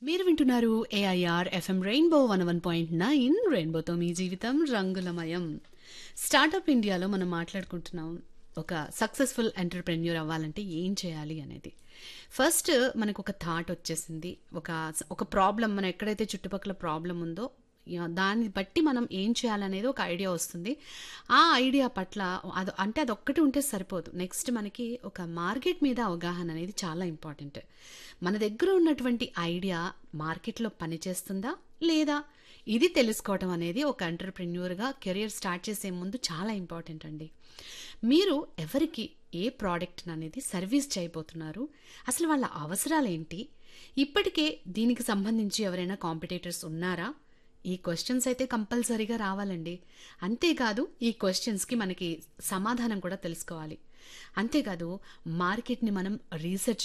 మీరు వింటున్నారు AIR FM rainbow one one point nine రెయిన్బోతో మీ జీవితం రంగులమయం స్టార్టప్ ఇండియాలో మనం మాట్లాడుకుంటున్నాం ఒక సక్సెస్ఫుల్ ఎంటర్ప్రెన్యూర్ అవ్వాలంటే ఏం చేయాలి అనేది ఫస్ట్ మనకు ఒక థాట్ వచ్చేసింది ఒక ఒక ప్రాబ్లం మనం ఎక్కడైతే చుట్టుపక్కల ప్రాబ్లం ఉందో యా, దాన్ని బట్టి మనం ఏం చేయాలనేది ఒక ఐడియా వస్తుంది ఆ ఐడియా పట్ల అది అంటే అది ఒక్కటి ఉంటే సరిపోదు నెక్స్ట్ మనకి ఒక మార్కెట్ మీద అవగాహన అనేది చాలా ఇంపార్టెంట్ మన దగ్గర ఉన్నటువంటి ఐడియా మార్కెట్లో పనిచేస్తుందా లేదా ఇది తెలుసుకోవడం అనేది ఒక ఎంటర్ప్రెన్యూర్గా కెరియర్ స్టార్ట్ చేసే ముందు చాలా ఇంపార్టెంట్ అండి మీరు ఎవరికి ఏ ప్రోడక్ట్ అనేది సర్వీస్ చేయబోతున్నారు అసలు వాళ్ళ అవసరాలు ఏంటి ఇప్పటికే దీనికి సంబంధించి ఎవరైనా కాంపిటేటర్స్ ఉన్నారా ఈ క్వశ్చన్స్ అయితే కంపల్సరీగా రావాలండి అంతేకాదు ఈ క్వశ్చన్స్కి మనకి సమాధానం కూడా తెలుసుకోవాలి అంతేకాదు మార్కెట్ని మనం రీసెర్చ్